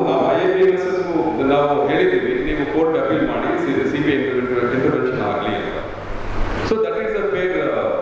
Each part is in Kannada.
ನಾವು ಐ ಎಂ ಎಸ್ ನಾವು ಹೇಳಿದ್ದೀವಿ ನೀವು ಕೋರ್ಟ್ ಅಪೀಲ್ ಮಾಡಿ ಸಿ ಬಿ ಐ ಇಂಟರ್ವೆನ್ಷನ್ ಆಗಲಿ ಅಂತ so that is a fair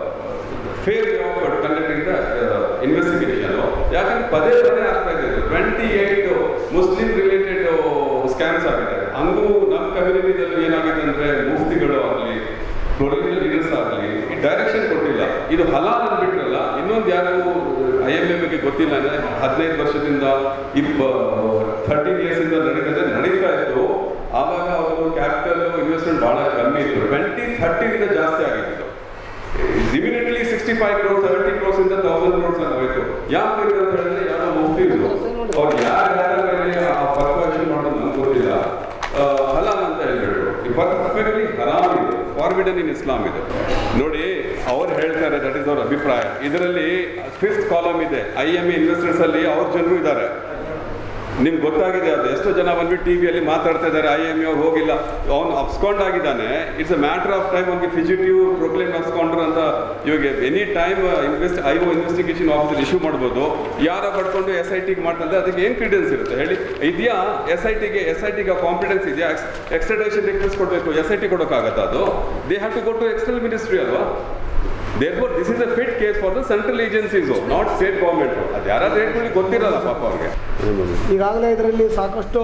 fair of conducting the investigation ಯಾಕಂದ್ರೆ ಪದೇ ಪದೇ ಆಗ್ತಾ ಇದೆ twenty eight Muslim related scams ಆಗಿದೆ ಹಂಗೂ ನಮ್ಮ ಕಮ್ಯುನಿಟಿದಲ್ಲಿ ಏನಾಗಿದೆ ಅಂದ್ರೆ ಮುಫ್ತಿಗಳು ಆಗಲಿ ಪ್ರೊಲಿಟಿಕಲ್ ಲೀಡರ್ಸ್ ಆಗಲಿ ಡೈರೆಕ್ಷನ್ ಕೊಟ್ಟಿಲ್ಲ ಇದು ಹಲಾಲ್ ಅಂದ್ಬಿಟ್ರಲ್ಲ ಇನ್ನೊಂದು ಯಾರು ಐ ಎಂ ಎಮ್ಗೆ ಗೊತ್ತಿಲ್ಲ ಅಂದ್ರೆ ಹದಿನೈದು ವರ್ಷದಿಂದ ಇಪ್ಪ ಥರ್ಟೀನ್ ಇಯರ್ಸ್ ಇಂದ ನಡೀತದೆ ನಡೀತಾ ಇತ್ತು ಆವಾಗ ಅವರು ಕ್ಯಾಪಿಟಲ್ ಇನ್ವೆಸ್ಟ್ಮೆಂಟ್ ಬಹಳ ಕಮ್ಮಿ ಇತ್ತು ಟ್ವೆಂಟಿ ಥರ್ಟಿಗಿಂತ ಜಾಸ್ತಿ ಆಗಿತ್ತು immediately sixty five crore seventy crores ಇಂದ ತೌಸಂಡ್ ಕ್ರೋರ್ಸ್ ಆಗೋಯ್ತು ಯಾಕೆ ಹೋಯ್ತು ಅಂತ ಹೇಳಿದ್ರೆ ಯಾರೋ ಹೋಗ್ತಿದ್ರು ಅವ್ರು ಯಾರು ಯಾರ ಮೇಲೆ ಆ ಪರ್ಫೆಕ್ಷನ್ ಮಾಡೋದು ನಮ್ಗೆ ಗೊತ್ತಿಲ್ಲ ಆ, ಹಲಾಲ್ ಅಂತ ಹೇಳ್ಬಿಟ್ಟು ಪರ್ಫೆಕ್ಟ್ಲಿ ಹರಾಮ್ ಇದೆ ಫಾರ್ಬಿಡನ್ ಇನ್ ಇಸ್ಲಾಂ ಇದೆ ನೋಡಿ ಅವ್ರು ಹೇಳ್ತಾರೆ ದಟ್ ಇಸ್ ಅವ್ರ ಅಭಿಪ್ರಾಯ ಇದರಲ್ಲಿ ಫಿಫ್ತ್ ಕಾಲಮ್ ಇದೆ ಐ ಎಮ್ ಇನ್ವೆಸ್ಟರ್ಸ್ ಅಲ್ಲಿ ಅವ್ರ ಜನರು ಇದ್ದಾರೆ ನಿಮ್ಗೆ ಗೊತ್ತಾಗಿದೆ ಅದು ಎಷ್ಟೋ ಜನ ಬಂದ್ಬಿಟ್ಟು ಟಿವಿಯಲ್ಲಿ ಮಾತಾಡ್ತಾ ಇದ್ದಾರೆ ಐ ಎಮ್ ಅವ್ರು ಹೋಗಿಲ್ಲ ಅವ್ನು ಅಪ್ಸ್ಕೊಂಡ್ ಆಗಿದ್ದಾನೆ it's a matter of time ಅವ್ನಿಗೆ ಫಿಜಿಟಿವ್ ಪ್ರೊಕ್ಲೇಮ್ ಅಪ್ಸ್ಕೊಂಡ್ರು ಅಂತ ಇವಾಗ any time invest I O investigation officer issue ಮಾಡ್ಬೋದು ಯಾರ ಪಡ್ಕೊಂಡು ಎಸ್ ಐ ಟಿಗೆ ಮಾಡ್ತಂದ್ರೆ ಅದಕ್ಕೆ ಏನು ಕ್ರಿಡೆನ್ಸ್ ಇರುತ್ತೆ ಹೇಳಿ ಇದೆಯಾ ಎಸ್ ಐ ಟಿಗೆ ಎಸ್ ಐ ಟಿಗೆ ಕಾಂಪಿಡೆನ್ಸ್ ಇದೆಯಾ ಎಕ್ಸ್ಟ್ರಡೇಷನ್ ರಿಕ್ವೆಸ್ಟ್ ಕೊಡಬೇಕು ಎಸ್ ಐ ಟಿ ಕೊಡೋಕ್ಕಾಗತ್ತಾ ಅದು they have to go to external ministry ಅಲ್ವಾ therefore this is a fit case for the central agencies not state government ಅದು ಯಾರಾದ್ರೂ ರೇಟ್ಗಳಿಗೆ ಗೊತ್ತಿರಲ್ಲ ಪಾಪ ಅವ್ರಿಗೆ ಈಗಾಗಲೇ ಇದರಲ್ಲಿ ಸಾಕಷ್ಟು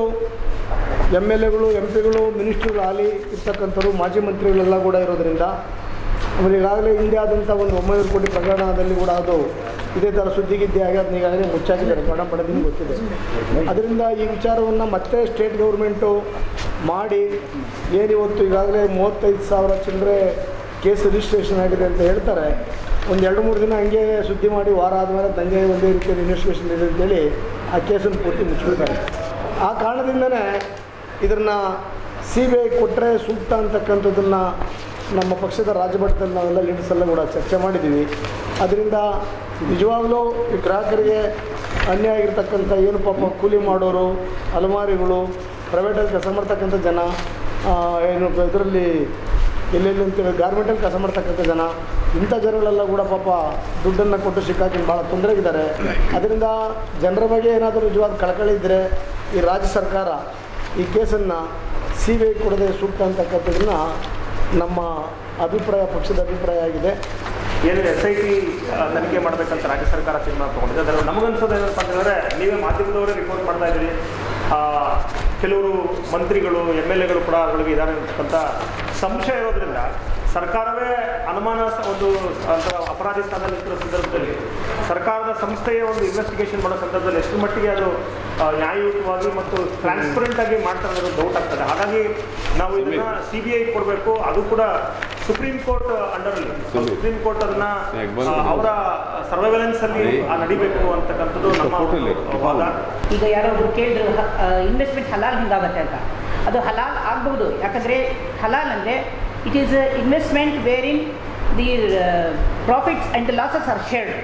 ಎಮ್ ಎಲ್ ಎಗಳು ಎಂ ಪಿಗಳು ಮಿನಿಸ್ಟ್ರುಗಳು ಆಗಲಿ ಇರ್ತಕ್ಕಂಥವ್ರು ಮಾಜಿ ಮಂತ್ರಿಗಳೆಲ್ಲ ಕೂಡ ಇರೋದ್ರಿಂದ ಆಮೇಲೆ ಈಗಾಗಲೇ ಹಿಂದೆ ಆದಂಥ ಒಂದು ಒಂಬೈನೂರು ಕೋಟಿ ಪ್ರಕರಣದಲ್ಲಿ ಕೂಡ ಅದು ಇದೇ ಥರ ಸುದ್ದಿಗಿದ್ದೆ ಆಗಿ ಅದನ್ನ ಈಗಾಗಲೇ ಮುಚ್ಚಾಕಿದ್ದಾರೆ ಕನ್ನಡ ಪಡೆದಿನ ಗೊತ್ತಿದೆ ಅದರಿಂದ ಈ ವಿಚಾರವನ್ನು ಮತ್ತೆ ಸ್ಟೇಟ್ ಗೌರ್ಮೆಂಟು ಮಾಡಿ ಏನಿವತ್ತು ಈಗಾಗಲೇ ಮೂವತ್ತೈದು ಸಾವಿರ ಚಿಲ್ಲರೆ ಕೇಸ್ ರಿಜಿಸ್ಟ್ರೇಷನ್ ಆಗಿದೆ ಅಂತ ಹೇಳ್ತಾರೆ ಒಂದು ಎರಡು ಮೂರು ದಿನ ಹಂಗೆ ಸುದ್ದಿ ಮಾಡಿ ವಾರ ಆದಮೇಲೆ ತಂಗೆ ಒಂದೇ ರೀತಿಯಲ್ಲಿ ಇನ್ವೆಸ್ಟಿಗೇಷನ್ ಇದೆ ಅಂತೇಳಿ ಆ ಕೇಸನ್ನು ಪೂರ್ತಿ ಮುಚ್ಚಿಬಿಡ್ತಾರೆ ಆ ಕಾರಣದಿಂದನೇ ಇದನ್ನು ಸಿ ಬಿ ಐ ಕೊಟ್ಟರೆ ಸೂಕ್ತ ಅಂತಕ್ಕಂಥದ್ದನ್ನು ನಮ್ಮ ಪಕ್ಷದ ರಾಜ್ಯಮಟ್ಟದಲ್ಲಿ ನಾವೆಲ್ಲ ಲೀಡರ್ಸ್ ಎಲ್ಲ ಕೂಡ ಚರ್ಚೆ ಮಾಡಿದ್ದೀವಿ ಅದರಿಂದ ನಿಜವಾಗ್ಲೂ ಈ ಗ್ರಾಹಕರಿಗೆ ಅನ್ಯಾಯ ಆಗಿರ್ತಕ್ಕಂಥ ಏನು ಪಾಪ ಕೂಲಿ ಮಾಡೋರು ಅಲಮಾರಿಗಳು ಪ್ರೈವೇಟಲ್ಲಿ ಕೆಲಸ ಮಾಡ್ತಕ್ಕಂಥ ಜನ ಆ, ಏನು ಇದರಲ್ಲಿ ಎಲ್ಲೆಲ್ಲಿ ಅಂತೇಳಿ ಗಾರ್ಮೆಂಟಲ್ಲಿ ಕೆಲಸ ಮಾಡ್ತಕ್ಕಂಥ ಜನ ಇಂಥ ಜನಗಳೆಲ್ಲ ಕೂಡ ಪಾಪ ದುಡ್ಡನ್ನು ಕೊಟ್ಟು ಸಿಕ್ಕಾಕೊಂಡು ಭಾಳ ತೊಂದರೆಗಿದ್ದಾರೆ ಅದರಿಂದ ಜನರ ಬಗ್ಗೆ ಏನಾದರೂ ನಿಜವಾದ ಕಳಕಳಿ ಇದ್ದರೆ ಈ ರಾಜ್ಯ ಸರ್ಕಾರ ಈ ಕೇಸನ್ನು ಸಿ ಬಿ ಐ ಕೊಡದೆ ಸೂಕ್ತ ಅಂತಕ್ಕಂಥದ್ದನ್ನ ನಮ್ಮ ಅಭಿಪ್ರಾಯ ಪಕ್ಷದ ಅಭಿಪ್ರಾಯ ಆಗಿದೆ ಏನಿದೆ ಎಸ್ ಐ ಟಿ ತನಿಖೆ ಮಾಡಬೇಕಂತ ರಾಜ್ಯ ಸರ್ಕಾರ ತೀರ್ಮಾನ ತಗೊಂಡಿದೆ ಅದರಲ್ಲಿ ನಮಗನ್ಸೋದು ಏನಪ್ಪ ಅಂತಂದರೆ ನೀವೇ ಮಾಧ್ಯಮದವರೇ ರಿಪೋರ್ಟ್ ಮಾಡ್ತಾ ಇದ್ದೀರಿ ಆ, ಕೆಲವರು ಮಂತ್ರಿಗಳು ಎಮ್ ಎಲ್ ಎಗಳು ಕೂಡ ಅದರೊಳಗೆ ಇದ್ದಾರೆ ಅಂತಕ್ಕಂಥ ಸಂಶಯ ಇರೋದ್ರಿಂದ ಸರ್ಕಾರವೇ ಅನುಮಾನ ಸ- ಒಂದು ಅಂತ ಅಪರಾಧಿ ಸ್ಥಾನದಲ್ಲಿ ಇಟ್ಟಿರೋ ಸಂದರ್ಭದಲ್ಲಿ ಸರ್ಕಾರದ ಸಂಸ್ಥೆಯ ಒಂದು ಇನ್ವೆಸ್ಟಿಗೇಷನ್ ಮಾಡೋ ಸಂದರ್ಭದಲ್ಲಿ ಎಷ್ಟು ಮಟ್ಟಿಗೆ ಅದು ಆ, ನ್ಯಾಯಯುತವಾಗಿ ಮತ್ತು ಟ್ರಾನ್ಸ್ಪರೆಂಟ್ ಆಗಿ ಮಾಡ್ತಾರೆ ಅನ್ನೋದು ಡೌಟ್ ಆಗ್ತದೆ ಹಾಗಾಗಿ ನಾವು ಇದನ್ನ ಸಿ ಬಿ ಐ ಕೊಡಬೇಕು ಅದು ಕೂಡ ಸುಪ್ರೀಂ ಕೋರ್ಟ್ ಅಂಡರಲ್ಲಿ ಸುಪ್ರೀಂ ಕೋರ್ಟ್ ಅದನ್ನ ಯಾಕೆ ಬಂತು? ಆ, ಅವರ ಸರ್ವೈಲೆನ್ಸ್ ಅಲ್ಲಿ ಆ, ನಡಿಬೇಕು ಅಂತಕ್ಕಂಥದ್ದು ನಮ್ಮ ಫೋಟೋಲಿ. ಒಂದು ವಾದ ಈಗ ಯಾರೋ ಒಬ್ರು ಕೇಳಿದ್ರು ಇನ್ವೆಸ್ಟ್ಮೆಂಟ್ ಹಲಾಲ್ ಹಿಂಗಾಗತ್ತೆ ಅಂತ ಅದು ಹಲಾಲ್ ಆಗ್ಬಹುದು ಯಾಕಂದರೆ ಹಲಾಲ್ ಅಂದರೆ it is investment where in the profits and losses are shared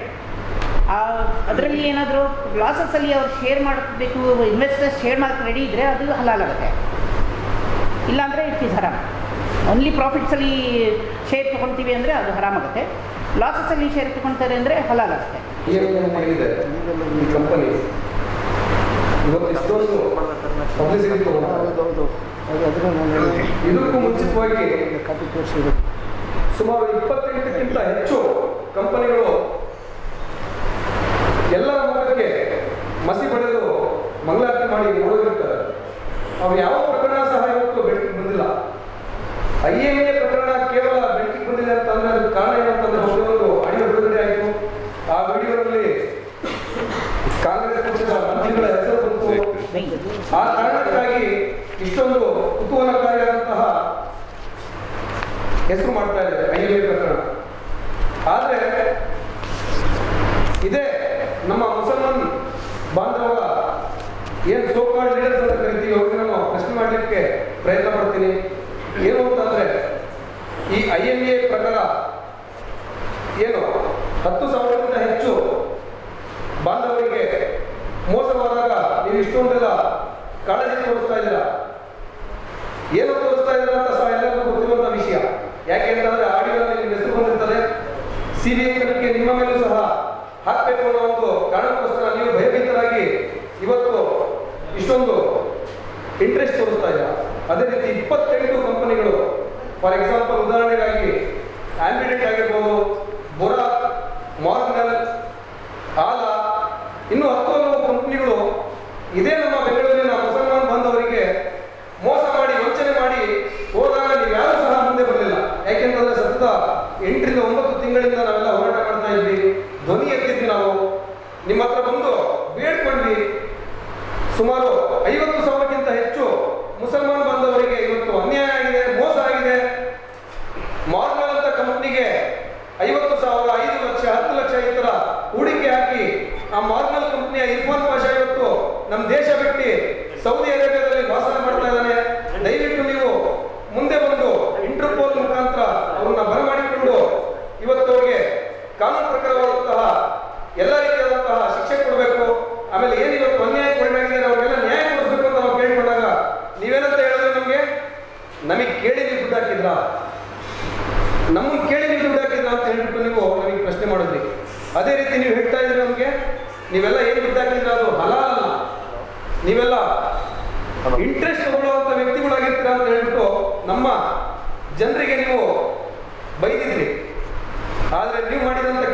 ಅದರಲ್ಲಿ ಏನಾದರೂ ಲಾಸಸ್ಸಲ್ಲಿ ಅವ್ರು ಶೇರ್ ಮಾಡಬೇಕು ಇನ್ವೆಸ್ಟರ್ಸ್ ಶೇರ್ ಮಾಡೋಕ್ಕೆ ರೆಡಿ ಇದ್ದರೆ ಅದು ಹಲಾಲ್ ಆಗುತ್ತೆ ಇಲ್ಲಾಂದರೆ ಇಟ್ ಈಸ್ ಹರಾಮ್ ಓನ್ಲಿ ಪ್ರಾಫಿಟ್ಸಲ್ಲಿ ಶೇರ್ ತೊಗೊಳ್ತೀವಿ ಅಂದರೆ ಅದು ಹರಾಮ್ ಆಗುತ್ತೆ ಲಾಸಸ್ಸಲ್ಲಿ ಶೇರ್ ತೊಗೊಳ್ತಾರೆ ಅಂದರೆ ಹಲಾಲ್ ಆಗುತ್ತೆ ಏನಿದೆ ಈ ಕಂಪನಿ ಇವತ್ತು ಇಷ್ಟೊಂದು ಪಬ್ಲಿಸಿಟಿ ತಗೊಂಡು ಹೌದು ಹೌದು ಅದು ಅದನ್ನು ನಾನು ಹೇಳಿದೆ. ಇದಕ್ಕೂ ಮುಂಚಿತವಾಗಿ ಕಾಪಿ ತೋರಿಸಿದೆ ಸುಮಾರು ಇಪ್ಪತ್ತೆಂಟಕ್ಕಿಂತ ಹೆಚ್ಚು ಕಂಪನಿಗಳು ಎಲ್ಲರ ಮುಖಕ್ಕೆ ಮಸಿ ಬಳಿದು ಮಂಗಳಾರತಿ ಮಾಡಿ ಓಡಿರುತ್ತಾರೆ ಅವು ಯಾವ ಪ್ರಕರಣ ಸಹ ಇವತ್ತು ಬೆಳಕಿಗೆ ಬಂದಿಲ್ಲ ಐ ಎ ಎ ಪ್ರಕರಣ ಕೇವಲ ಬೆಳಕಿಗೆ ಬಂದಿದೆ ಅಂತಂದ್ರೆ ಅದಕ್ಕೆ ಕಾರಣ ಏನಂತಂದ್ರೆ ಒಂದು ಆಡಿಯೋ ಬಿಡುಗಡೆ ಆಯಿತು ಆ ವಿಡಿಯೋದಲ್ಲಿ ಕಾಂಗ್ರೆಸ್ ಪಕ್ಷದ ಮಂತ್ರಿಗಳ ಹೆಸರು ಬಂತು ಆ ಕಾರಣಕ್ಕಾಗಿ ಇಷ್ಟೊಂದು ಕುತೂಹಲಕಾರಿಯಾದಂತಹ ಹೆಸರು ಮಾಡ್ತಾ ಇದೆ ಐ ಎ ಪ್ರಕರಣ ಆದರೆ ಇದೇ ನಮ್ಮ ಮುಸಲ್ಮಾನ್ ಬಾಂಧವ ಏನು ಸೋಕಾಲ್ಡ್ ಲೀಡರ್ಸ್ ಅಂತ ಕರಿತೀವಿ ಅವ್ರಿಗೆ ನಾನು ಪ್ರಶ್ನೆ ಮಾಡಲಿಕ್ಕೆ ಪ್ರಯತ್ನ ಪಡ್ತೀನಿ ಏನು ಅಂತಂದ್ರೆ ಈ ಐ ಎಂ ಎ ಪ್ರಕಾರ ಏನು ಹತ್ತು ಸಾವಿರಕ್ಕಿಂತ ಹೆಚ್ಚು ಬಾಂಧವರಿಗೆ ಮೋಸವಾದಾಗ ನೀವು ಇಷ್ಟೊಂದೆಲ್ಲ ಕಾಳಜಿ ತೋರಿಸ್ತಾ ಇದ್ದೀರಾ ಏನು ತೋರಿಸ್ತಾ ಇದ್ದಾರೆ ಅಂತ ಸಹ ಎಲ್ಲರಿಗೂ ಗೊತ್ತಿರುವಂತ ವಿಷಯ ಯಾಕೆ ಅಂತಂದ್ರೆ ಆಡಿಯೋದಲ್ಲಿ ನಿಮ್ಮ ಹೆಸರು ಬಂದಿರ್ತದೆ ಸಿಬಿಐ ತನಿಖೆ ನಿಮ್ಮ ಮೇಲೂ ಸಹ ಹಾಕಬೇಕು ಅನ್ನೋ ಒಂದು ಕಾರಣಕ್ಕೋಸ್ಕರ ನೀವು ಭಯಭೀತರಾಗಿ ಇವತ್ತು ಇಷ್ಟೊಂದು ಇಂಟ್ರೆಸ್ಟ್ ತೋರಿಸ್ತಾ ಇದ್ದಾರೆ ಅದೇ ರೀತಿ ಇಪ್ಪತ್ತೆಂಟು ಕಂಪನಿಗಳು ಫಾರ್ ಎಕ್ಸಾಂಪಲ್ ಉದಾಹರಣೆಗಾಗಿ ಆಂಬಿಡೆಂಟ್ ಆಗಿರ್ಬೋದು ಬೊರಾ ಮಾರ್ನಲ್ ಆಲ ಇನ್ನು ಹತ್ತು ಹಲವು ಕಂಪನಿಗಳು ಇದೇ ನಮ್ಮ ಬೆಂಗಳೂರಿನ ಮುಸಲ್ಮಾನ್ ಬಾಂಧವರಿಗೆ ಮೋಸ ಮಾಡಿ ವಂಚನೆ ಮಾಡಿ ಹೋದಾಗ ನೀವು ಯಾರು ಸಹ ಮುಂದೆ ಬರಲಿಲ್ಲ ಯಾಕೆಂತಂದ್ರೆ ಸತತ ಎಂಟರಿಂದ ಒಂಬತ್ತು ತಿಂಗಳಿಂದ ನಾವೆಲ್ಲ ಹೋರಾಟ ಮಾಡ್ತಾ ಇದ್ವಿ ಧ್ವನಿ ಎತ್ತಿದ್ವಿ ನಾವು ನಿಮ್ಮ ಹತ್ರ ಬಂದು ಬೇಡ್ಕೊಂಡ್ವಿ ಸುಮಾರು ಐವತ್ತು ಸಾವಿರಕ್ಕಿಂತ ಹೆಚ್ಚು ಮುಸಲ್ಮಾನ್ ಬಾಂಧವರಿಗೆ ಇವತ್ತು ಅನ್ಯಾಯ ಆಗಿದೆ ಮೋಸ ಆಗಿದೆ ಮಾರ್ನಲ್ ಅಂತ ಕಂಪ್ನಿಗೆ ಐವತ್ತು ಸಾವಿರ ಐದು ಲಕ್ಷ ಹತ್ತು ಲಕ್ಷ ಈ ಥರ ಹೂಡಿಕೆ ಹಾಕಿ ಆ ಮಾರ್ನಲ್ ಕಂಪ್ನಿಯ ಇರ್ಫಾನ್ ಪಾಷಾ ಇವತ್ತು ನಮ್ಮ ದೇಶ ಬಿಟ್ಟು ಸೌದಿ ಅರೇಬಿಯಾದಲ್ಲಿ ವಾಸನ ಮಾಡ್ತಾ ಇದ್ದಾನೆ ದಯವಿಟ್ಟು ನೀವು ಮುಂದೆ ಬಂದು ಇಂಟರ್ಪೋಲ್ ಮುಖಾಂತರ ಅವ್ರನ್ನ ಬರಮಾಡಿಕೊಂಡು ಇವತ್ತು ಅವ್ರಿಗೆ ಕಾನೂನು ಪ್ರಕಾರವಾದಂತಹ ಎಲ್ಲ ರೀತಿಯಾದಂತಹ ಶಿಕ್ಷೆ ಕೊಡಬೇಕು ಆಮೇಲೆ ಏನು ಇವತ್ತು ಅನ್ಯಾಯ ಕೊಂಡಾಗಿದೆ ಅವ್ರಿಗೆಲ್ಲ ನ್ಯಾಯ ಕೊಡಿಸ್ಬೇಕು ಅಂತ ನಾವು ಕೇಳ್ಕೊಂಡಾಗ ನೀವೇನಂತ ಹೇಳಿದ್ರೆ ನಮಗೆ ನಮಗೆ ಕೇಳಿ ನೀವು ದುಡ್ಡು ಹಾಕಿದ್ರಾ ನಮ್ಮನ್ನು ಕೇಳಿ ನೀವು ದುಡ್ಡು ಹಾಕಿದ್ರಾ ಅಂತ ಹೇಳ್ಬಿಟ್ಟು ನೀವು ನಮಗೆ ಪ್ರಶ್ನೆ ಮಾಡಿದ್ರಿ ಅದೇ ರೀತಿ ನೀವು ಹೇಳ್ತಾ ಇದ್ರಿ ನಮಗೆ ನೀವೆಲ್ಲ ಏನು ದುಡ್ಡು ಹಾಕಿದ್ರ ಅದು ಹಲಾಲ್ ಅಲ್ಲ ನೀವೆಲ್ಲ ಇಂಟ್ರೆಸ್ಟ್ ತಗೊಳ್ಳುವಂಥ ವ್ಯಕ್ತಿಗಳಾಗಿರ್ತೀರಾ ಅಂತ ಹೇಳ್ಬಿಟ್ಟು ನಮ್ಮ ಜನರಿಗೆ ನೀವು ಬೈದಿದ್ರಿ ಆದರೆ ನೀವು ಮಾಡಿದಂಥ